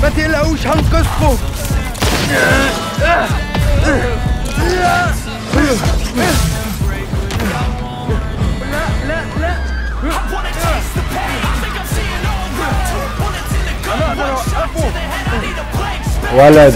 ما تقلقوش هنقذكم لا لا لا انا اقدر اوقفه ولد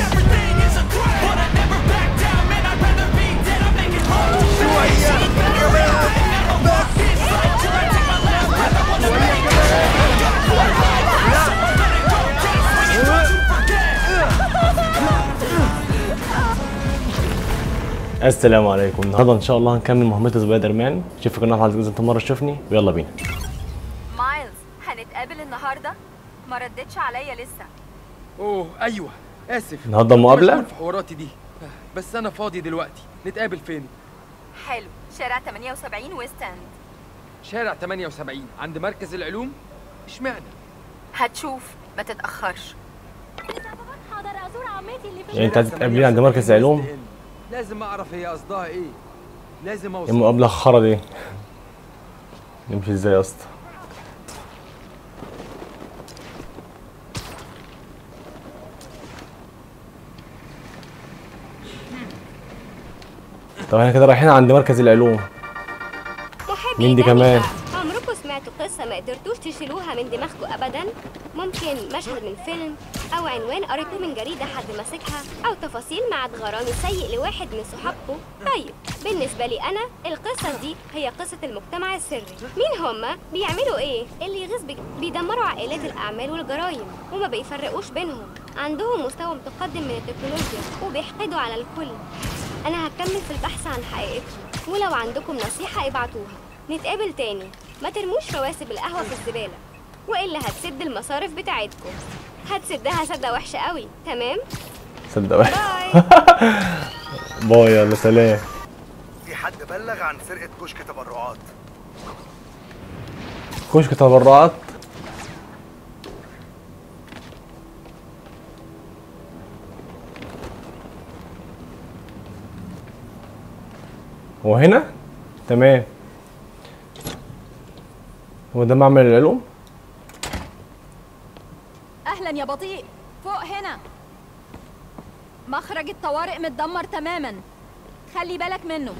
السلام عليكم النهارده ان شاء الله هنكمل مهمة سبايدر مان شوف قناة على انت مره تشوفني ويلا بينا مايلز هنتقابل النهارده ما ردتش عليا لسه اوه ايوه اسف النهارده كنت مقابلة؟ مشغول في حواراتي دي بس انا فاضي دلوقتي نتقابل فين حلو شارع 78 ويست اند شارع 78 عند مركز العلوم اشمعنى هتشوف ما تتاخرش حاضر ازور عمتي اللي في يعني انت عايز شارع تقابليني عند مركز 78 العلوم ويست إند. لازم اعرف هي قصدها ايه لازم ايه اوصل المقابله الخرا دي نمشي ازاي يا اسطى طب احنا كده رايحين عند مركز العلوم محبي مين دي جميلة. كمان؟ عمركم سمعتوا قصة ما قدرتوش تشيلوها من دماغكم أبدا؟ ممكن مشهد من فيلم أو عنوان قريتوه من جريدة حد ماسكها أو تفاصيل مع غرامي سيء لواحد من صحابكم؟ طيب بالنسبة لي أنا القصة دي هي قصة المجتمع السري مين هما؟ بيعملوا إيه؟ اللي يغيظ بي- بيدمروا عائلات الأعمال والجرايم وما بيفرقوش بينهم عندهم مستوى متقدم من التكنولوجيا وبيحقدوا على الكل أنا هكمل في البحث عن حقيقتهم ولو عندكم نصيحة ابعتوها نتقابل تاني ما ترموش رواسب القهوة في الزبالة وإلا هتسد المصارف بتاعتكم هتسدها سدة وحشة قوي تمام؟ صدق واحد باي باي يلا سلام في حد بلغ عن سرقة كشك تبرعات كشك تبرعات وهنا تمام هو ده معمل العلوم اهلا يا بطيء فوق هنا مخرج الطوارئ متدمر تماما خلي بالك منه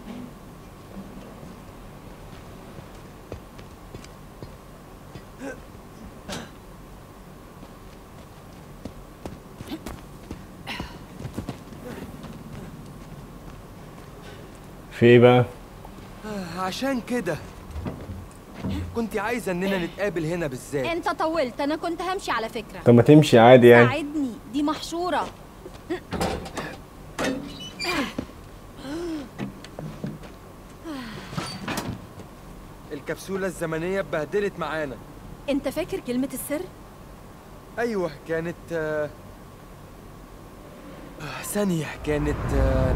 في ايه بقى عشان كده كنت عايزه اننا نتقابل هنا بالذات انت طولت انا كنت همشي على فكره طب ما تمشي عادي يعني ساعدني دي محشوره الكبسوله الزمنيه اتبهدلت معانا انت فاكر كلمه السر ايوه كانت آه، آه، ثانيه كانت آه،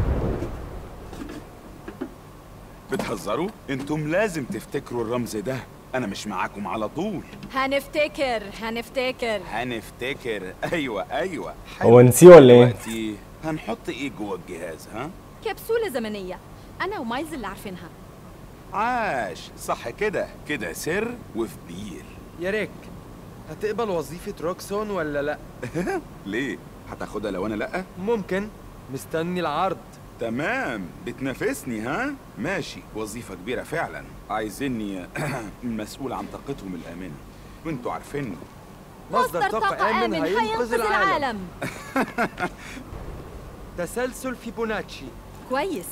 بتهزروا؟ انتم لازم تفتكروا الرمز ده انا مش معاكم على طول هنفتكر هنفتكر هنفتكر ايوه ايوه هو نسيه ولا ايه دلوقتي هنحط ايه جوه الجهاز ها كبسوله زمنيه انا ومايز اللي عارفينها عاش صح كده كده سر وفي بير يا ريك هتقبل وظيفه روكسون ولا لا ليه هتاخدها لو انا لا ممكن مستني العرض تمام بتنافسني ها ماشي وظيفة كبيرة فعلا عايزيني مسؤول عن طاقتهم الآمنة وانتوا عارفين مصدر طاقه امن هينقذ العالم تسلسل فيبوناتشي كويس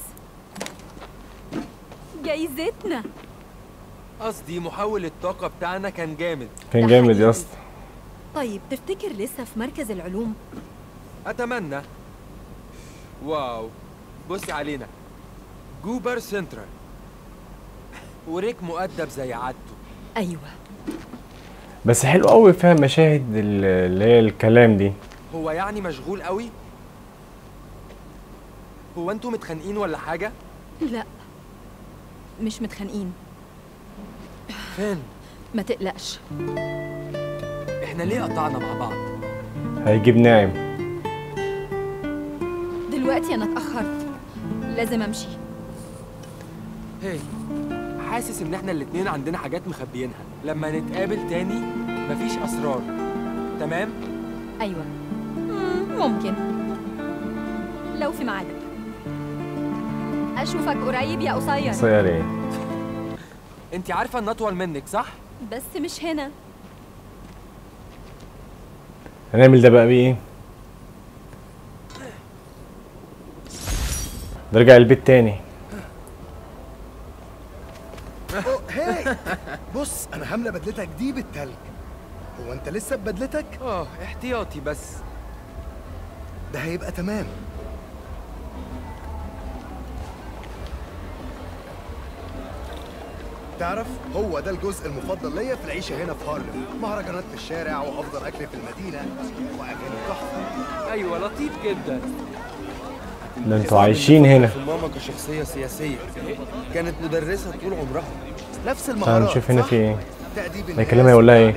جايزتنا قصدي محول الطاقه بتاعنا كان جامد كان ده جامد يا حقيقي. اسطى طيب تفتكر لسه في مركز العلوم اتمنى واو بصي علينا جوبر سنترال وريك مؤدب زي عادته ايوه بس حلو قوي فيها مشاهد ال- اللي هي الكلام دي هو يعني مشغول قوي هو انتوا متخانقين ولا حاجه لا مش متخانقين فين ما تقلقش احنا ليه قطعنا مع بعض هيجيب ناعم دلوقتي انا اتاخرت لازم امشي هي حاسس ان احنا الاتنين عندنا حاجات مخبيينها لما نتقابل تاني مفيش اسرار تمام ايوه مم، ممكن لو في ميعادك اشوفك قريب يا قصير قصير ايه انت عارفه ان اطول منك صح بس مش هنا هنعمل ده بقى بيه ايه نرجع البيت تاني أوه، هاي بص انا هامله بدلتك دي بالتلج هو انت لسه ببدلتك اه احتياطي بس ده هيبقى تمام تعرف هو ده الجزء المفضل ليا في العيشه هنا في هارلم مهرجانات في الشارع وافضل اكل في المدينه واغاني تحفه ايوه لطيف جدا ده انتوا عايشين هنا في ماما كشخصية سياسية كانت مدرسة طول عمرها نفس تعالوا المهارات نشوف هنا صح؟ في ايه تأديب ده الناس كلامها يقول لها ايه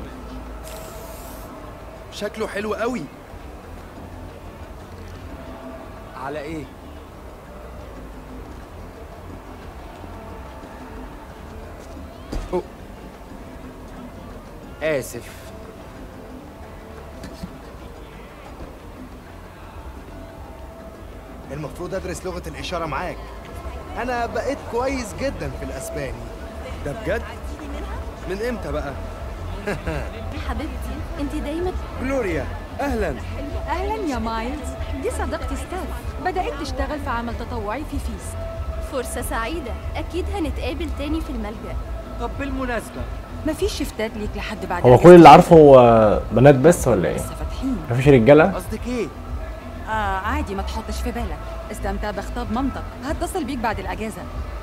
شكله حلو قوي على ايه أوه. اسف المفروض ادرس لغه الاشاره معاك انا بقيت كويس جدا في الاسباني ده بجد من امتى بقى حبيبتي انت دايما جلوريا اهلا اهلا يا مايلز دي صديقتي ستاف بدات تشتغل في عمل تطوعي في فيس فرصة سعيدة أكيد هنتقابل تاني في الملجأ طب بالمناسبه مفيش شفتات ليك لحد بعد هو الأجازة. كل اللي عارفه هو بنات بس ولا ايه لسه فاتحين مفيش رجاله قصدك ايه آه عادي ما تحطش في بالك استمتع بخطاب مامتك هتصل بيك بعد الاجازه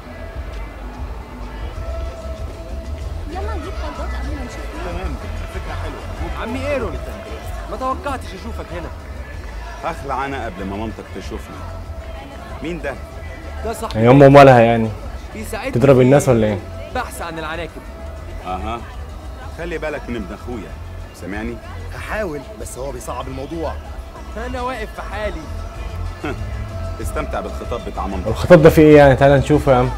يلا نجيب خلطات قبل ما نشوف عمي ايرون ما توقعتش اشوفك هنا هخلع انا قبل ما مامتك تشوفني مين ده ده صح يعني امه مالها يعني بيساعدني تضرب في الناس ولا ايه بحث عن العناكب اها خلي بالك من ابن اخويا سامعني هحاول بس هو بيصعب الموضوع انا واقف في حالي استمتع بالخطاب بتاع مامتك الخطاب ده فيه ايه يعني تعالى نشوفه يا عم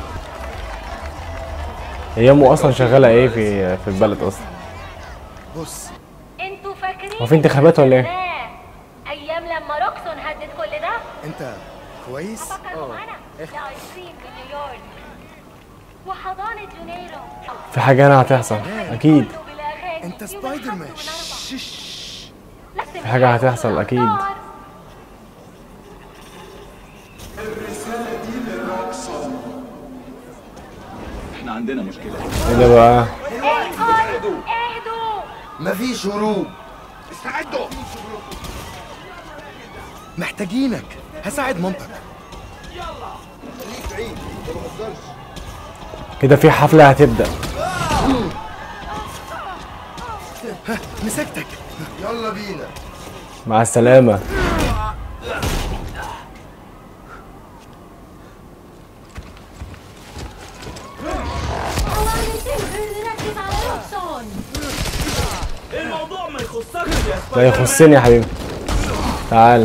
هي امه اصلا شغاله ايه في في البلد اصلا بص انتوا فاكرين هو في انتخابات ولا ايه لا. أيام لما روكسون هدت كل ده انت كويس فكروا أنا لآيس كريم من نيويورك وحضانة يونيرو في حاجه هنا هتحصل اكيد كله بالأغاني. انت يوم سبايدر الحظ مان والأربع. شش لازم في حاجة هتحصل أكيد. الأخبار. احنا عندنا مشكله ايه ده بقى اهدوا اهدوا مفيش هروب استعدوا محتاجينك هساعد مامتك كده في حفله هتبدا مسكتك يلا بينا مع السلامه نركز على روكسون ده يخصني يا حبيبي تعال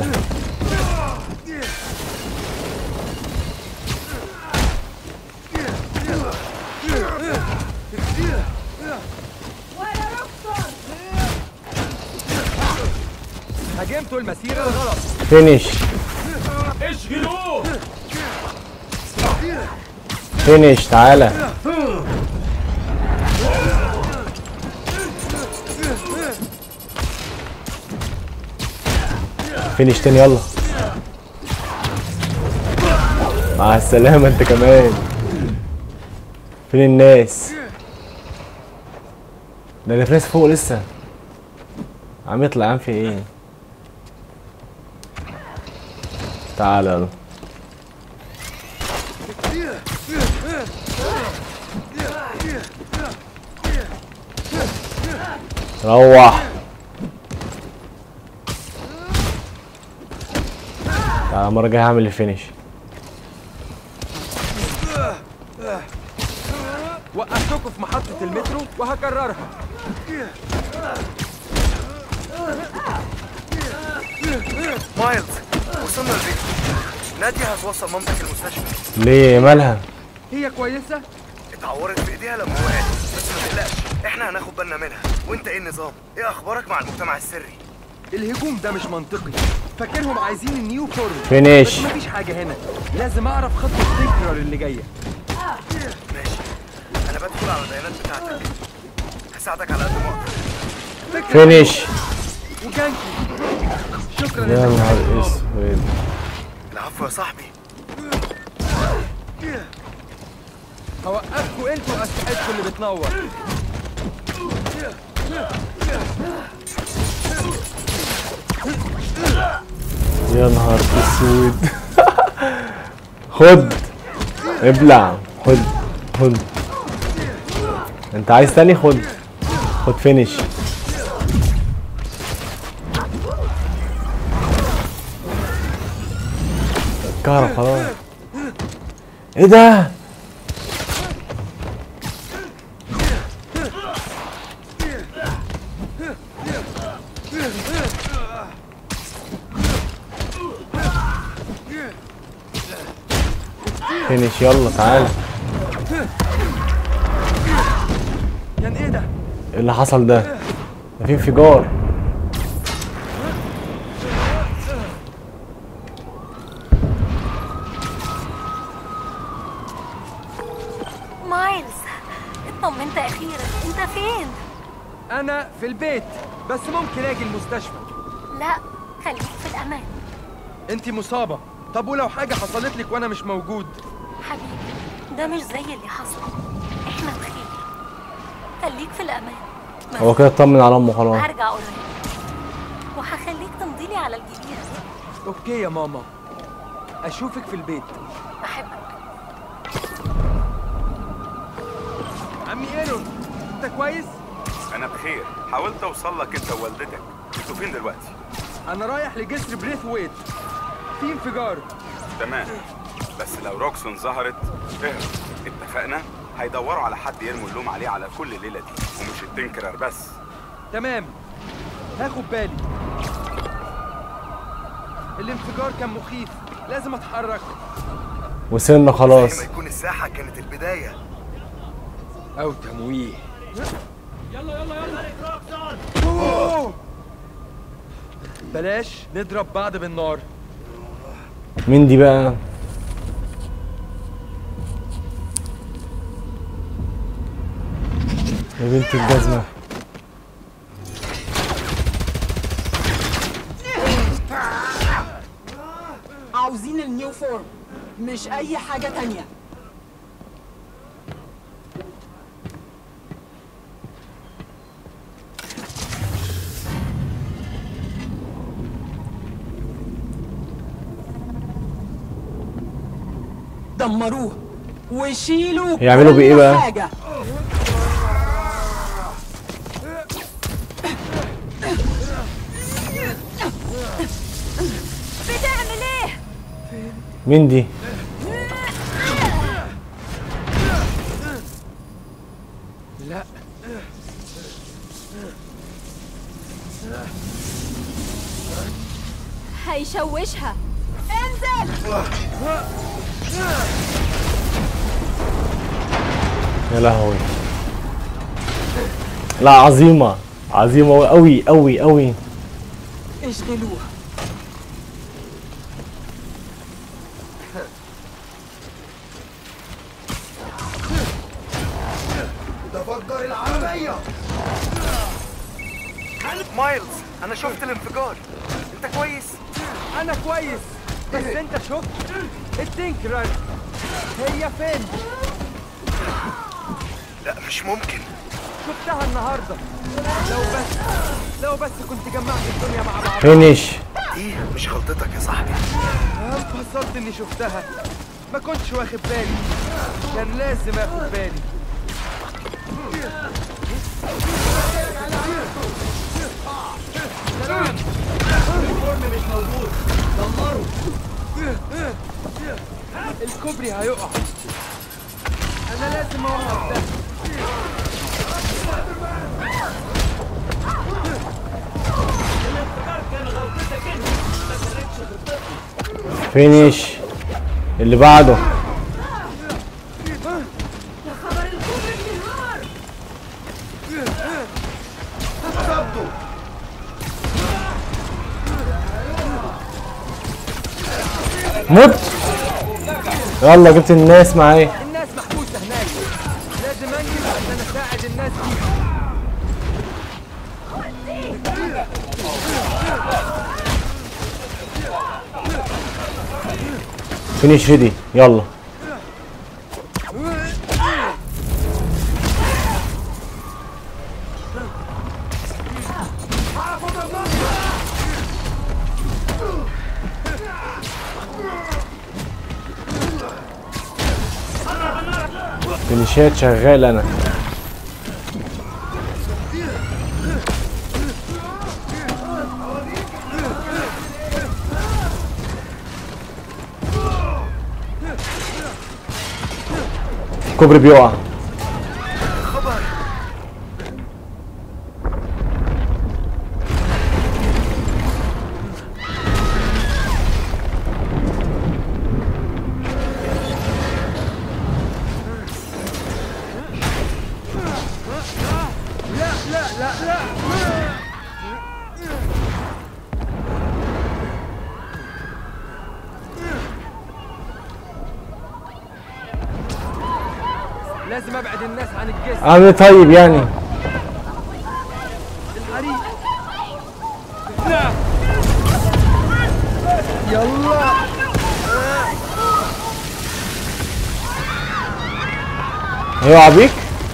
هاجمتوا المسيره الغلط فينيش فينيش تعالى فينيش تاني يلا مع السلامة انت كمان فين الناس ده اللي في ناس فوق لسه عم يطلع عم في ايه تعالى يلا روح تعالى المرة الجاية هعمل الفينش وقفتكم في محطه المترو وهكررها مايلز وصلنا البيت نادية هتوصل مامتك المستشفى ليه مالها هي كويسه اتعورت في ايديها لما وقعت بس ما تقلقش احنا هناخد بالنا منها وانت ايه النظام ايه اخبارك مع المجتمع السري الهجوم ده مش منطقي فاكرهم عايزين النيو فورم فينيش بس مفيش حاجه هنا لازم اعرف خطه تكرر اللي جايه ماشي انا بدخل على البيانات بتاعتك هساعدك على قد ما اقدر فينيش وجانكي شكرا يا انك نهار ساعدت بابا. اسود العفو يا صاحبي هوقفكوا انتوا اسلحتكم اللي بتنور يا نهار اسود خد ابلع خد خد انت عايز تاني خد خد فينيش الكهرب خلاص ايه ده فينيش يلا تعالى كان ايه ده ايه اللي حصل ده ده في انفجار مايلز اطمنت اخيرا انت فين انا في البيت بس ممكن اجي المستشفى لا خليك في الامان انت مصابه طب ولو حاجه حصلت لك وانا مش موجود حبيبي ده مش زي اللي حصل احنا بخير خليك في الامان هو كده اطمن على امه خلاص هرجع قريب وهخليك تمضيلي على الجزيره اوكي يا ماما اشوفك في البيت بحبك عمي ايرون انت كويس انا بخير حاولت اوصل لك انت ووالدتك انتوا فين دلوقتي انا رايح لجسر بريث ويت في انفجار تمام بس لو روكسون ظهرت اهرب اتفقنا هيدوروا على حد يرموا اللوم عليه على كل الليله دي ومش التنكرر بس تمام هاخد بالي الانفجار كان مخيف لازم اتحرك وصلنا زي خلاص ما يكون الساحه كانت البدايه او تمويه يلا يلا يلا بلاش نضرب بعض بالنار مين دي بقى يا بنت الجزمة عاوزين النيو فورم مش اي حاجة تانية دمروه وشيلوا هيعملوا بإيه كل بقى؟ حاجة بتعمل ايه مين دي لا هيشوشها يا لهوي لا عظيمة عظيمة قوي قوي قوي اشغلوه تفجر العربيه مايلز انا شفت الانفجار انت كويس انا كويس بس انت شفت التنكرر هي فين لا مش ممكن شفتها النهارده لو بس لو بس كنت جمعت الدنيا مع بعض فينيش دي مش غلطتك يا صاحبي انبسطت اني شفتها ما كنتش واخد بالي كان لازم اخد بالي الكوبري هيقع انا لازم اوقف ده فينيش اللي بعده مت يلا جبت الناس معايا الناس محبوسة هناك لازم انجز عشان اساعد الناس دي فينيش ريدي يلا فينيشات شغال انا كوبري بيقع لا لا لا لا لازم ابعد الناس عن الجسم اعمل ايه طيب يعني الحريق لا يلا هيقع بيك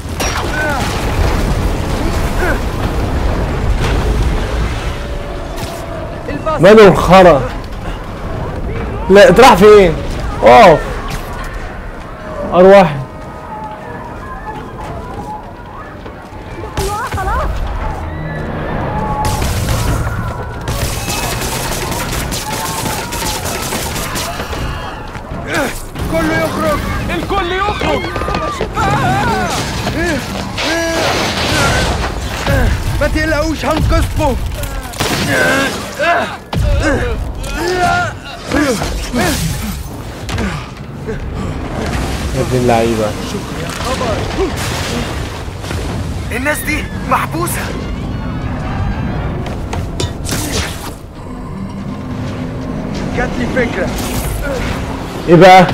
الباص ماله الخرا لا تروح فين اقف ارواح كله يخرج الكل يخرج ما تقلقوش هنقذكم يا ابن اللعيبه الناس دي محبوسة جات لي فكرة ايه بقى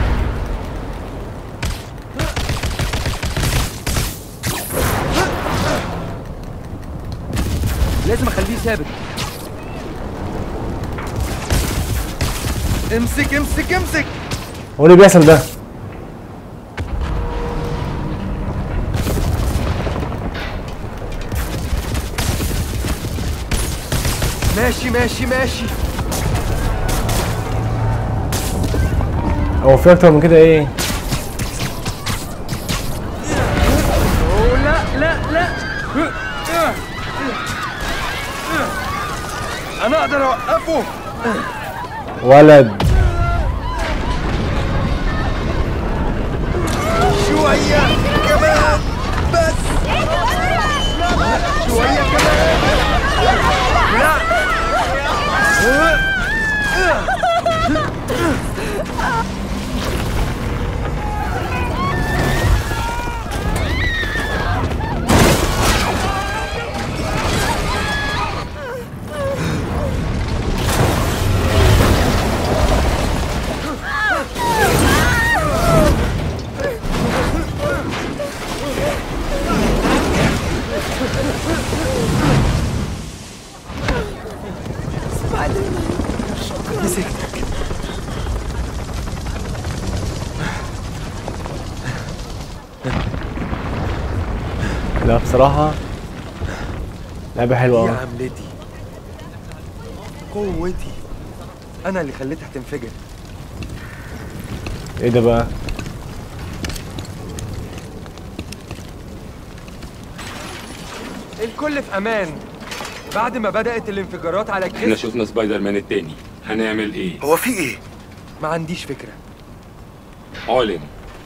لازم اخليه ثابت امسك امسك امسك هو اللي بيحصل ده ماشي ماشي ماشي هو في اكتر من كده ايه أوه، لا لا لا انا اقدر اوقفه ولد شوية كمان بس شوية كمان لا مسكتك لا بصراحه لعبه حلوه يا قوي عملتي قوتي انا اللي خليتها تنفجر ايه ده بقى الكل في امان بعد ما بدأت الانفجارات على احنا الجسم شفنا سبايدر مان التاني هنعمل ايه؟ هو في ايه؟ ما عنديش فكرة اعلن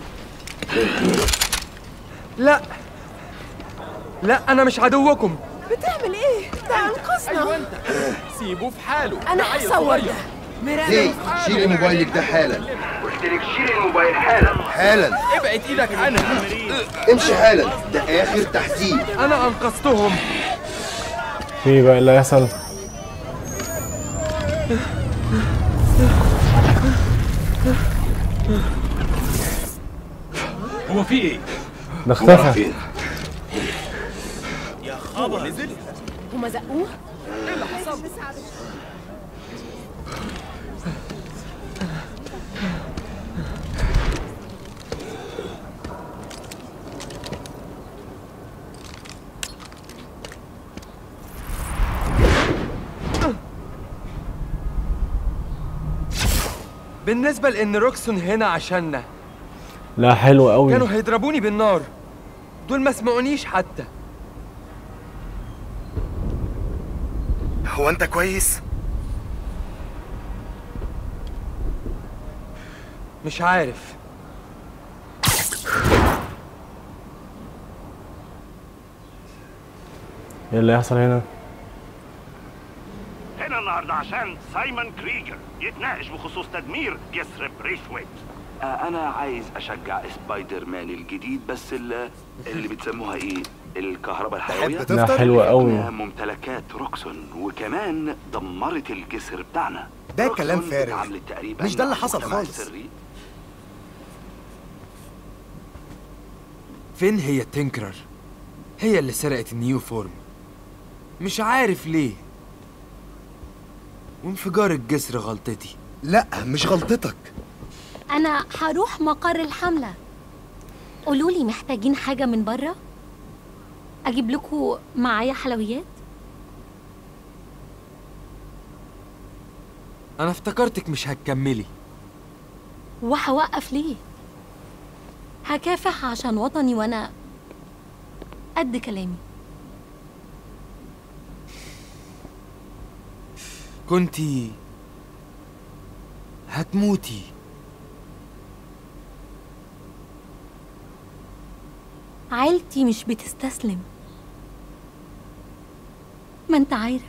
لا لا انا مش عدوكم بتعمل ايه؟ ده انقذنا سيبوه في حاله انا هصور ده ليه شيل موبايلك ده حالا قلت لك شيل الموبايل حالا حالا ابعد ايدك عنها امشي حالا ده اخر تحذير انا انقذتهم في إيه بقى اللي هيحصل هو في ايه؟ ده اختفى هما زقوه بالنسبة لأن روكسون هنا عشاننا لا حلو قوي كانوا هيضربوني بالنار دول ما سمعونيش حتى هو انت كويس؟ مش عارف ايه اللي هيحصل هنا هنا النهارده عشان سايمون كريجر يتناقش بخصوص تدمير جسر بريثويت انا عايز اشجع سبايدر مان الجديد بس ال- اللي بتسموها ايه الكهرباء الحيويه تحب تفطر؟ لا حلوة قوي إنها ممتلكات روكسون وكمان دمرت الجسر بتاعنا ده روكسون كلام فارغ. اتعاملت تقريبا مش ده اللي مع حصل المجتمع خالص. السري. فين هي تنكرر هي اللي سرقت النيو فورم مش عارف ليه وانفجار الجسر غلطتي لا مش غلطتك انا هروح مقر الحمله قولوا لي محتاجين حاجه من بره اجيب لكم معايا حلويات انا افتكرتك مش هتكملي وهوقف ليه هكافح عشان وطني وانا قد كلامي كنتي هتموتي عيلتي مش بتستسلم ما انت عارف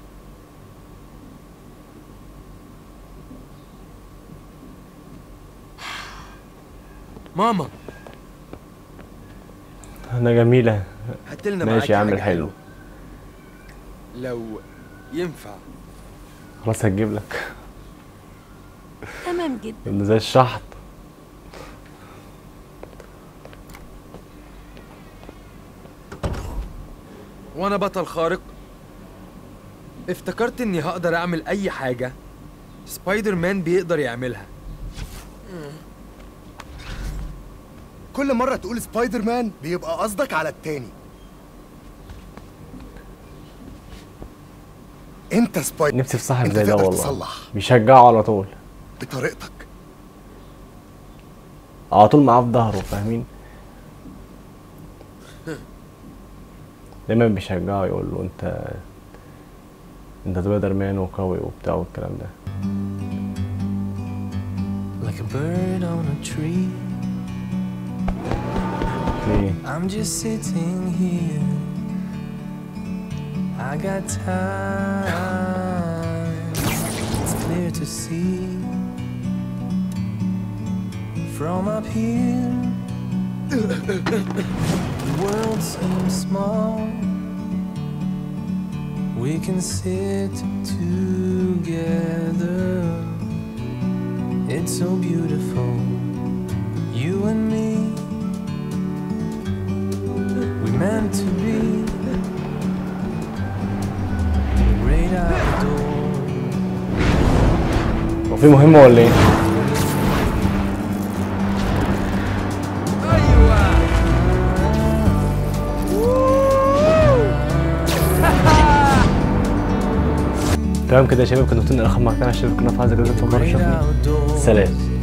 ماما انا جميلة هاتلنا ماشي معاكي يا عم حاجة الحلو حلوة. لو ينفع خلاص هتجيب لك تمام جدا اللي زي الشحط وانا بطل خارق افتكرت اني هقدر اعمل اي حاجة سبايدر مان بيقدر يعملها كل مرة تقول سبايدر مان بيبقى قصدك على التاني انت سبايدر نفسي في صاحب انت زي ده تقدر والله تصلح بيشجعه على طول بطريقتك على طول معاه في ظهره فاهمين دايما بيشجعه يقول له انت انت سبايدر مان وقوي وبتاع والكلام ده Like a bird on a tree, ليه I'm just sitting here. I got time, it's clear to see. From up here, the world seems small. We can sit together. It's so beautiful, you and me. We meant to be the great outdoor. هو في مهمة ولا ايه؟ تمام كده يا شباب كنتوا بتنقل رقم مقطع الشباب كنا في هذا الجزء مرة شوفني سلام